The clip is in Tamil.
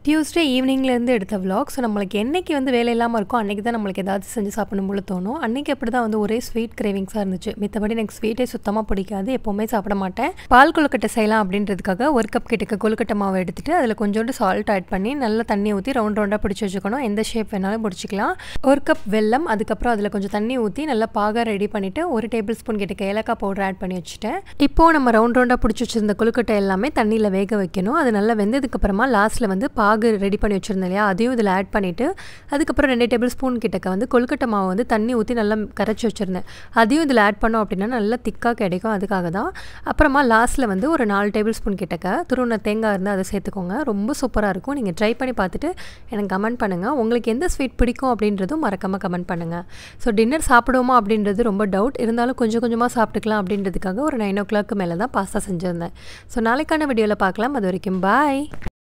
டியூஸ்டே ஈவினிங்லேருந்து எடுத்த vlog ஸோ நம்மளுக்கு என்னைக்கு வந்து வேலை இல்லாமல் இருக்கோ அன்றைக்கி தான் நம்மளுக்கு ஏதாவது செஞ்சு சாப்பிடணும் போல தோணும் அன்றைக்கி அப்படி தான் வந்து ஒரே ஸ்வீட் கிரேவிங்ஸாக இருந்துச்சு மித்தபடி எனக்கு ஸ்வீட்டே சுத்தமாக பிடிக்காது எப்போவுமே சாப்பிட மாட்டேன் பால் கொழுக்கட்டை செய்யலாம் அப்படின்றதுக்காக ஒரு கப் கிட்டக்க கொழுக்கட்டை மாவு எடுத்துட்டு அதில் கொஞ்சோண்டு சால்ட் ஆட் பண்ணி நல்லா தண்ணி ஊற்றி ரவுண்ட் ரவுண்டாக பிடிச்சி வச்சுக்கணும் எந்த ஷேப் வேணாலும் பிடிச்சிக்கலாம் ஒரு கப் வெல்லம் அதுக்கப்புறம் அதில் கொஞ்சம் தண்ணி ஊற்றி நல்லா பாகாக ரெடி பண்ணிவிட்டு ஒரு டேபிள் ஸ்பூன் கிட்டக்க ஏலக்காய் பவுடர் ஆட் பண்ணி வச்சுட்டேன் இப்போது நம்ம ரவுண்ட் ரவுண்டாக பிடிச்சி வச்சிருந்த கொழுக்கட்டை எல்லாமே தண்ணியில் வேக வைக்கணும் அது நல்லா வெந்ததுக்கப்புறமா லாஸ்ட்டில் வந்து பாகு ரெடி பண்ணி வச்சுருந்தேன் இல்லையா அதையும் இதில் ஆட் பண்ணிவிட்டு அதுக்கப்புறம் ரெண்டு டேபிள் ஸ்பூன் கிட்டக்க வந்து கொழுக்கட்டை மாவு வந்து தண்ணி ஊற்றி நல்லா கரைச்சி வச்சுருந்தேன் அதையும் இதில் ஆட் பண்ணோம் அப்படின்னா நல்லா திக்காக கிடைக்கும் அதுக்காக தான் அப்புறமா லாஸ்ட்டில் வந்து ஒரு நாலு டேபிள் ஸ்பூன் கிட்டக்க துருவன தேங்காய் இருந்தால் அதை சேர்த்துக்கோங்க ரொம்ப சூப்பராக இருக்கும் நீங்கள் ட்ரை பண்ணி பார்த்துட்டு எனக்கு கமெண்ட் பண்ணுங்கள் உங்களுக்கு எந்த ஸ்வீட் பிடிக்கும் அப்படின்றதும் மறக்காமல் கமெண்ட் பண்ணுங்கள் ஸோ டின்னர் சாப்பிடுவோமா அப்படின்றது ரொம்ப டவுட் இருந்தாலும் கொஞ்சம் கொஞ்சமாக சாப்பிட்டுக்கலாம் அப்படின்றதுக்காக ஒரு நைன் ஓ கிளாக்கு மேலே தான் பாஸ்தா செஞ்சுருந்தேன் ஸோ நாளைக்கான வீடியோவில் பார்க்கலாம் அது வரைக்கும் பாய்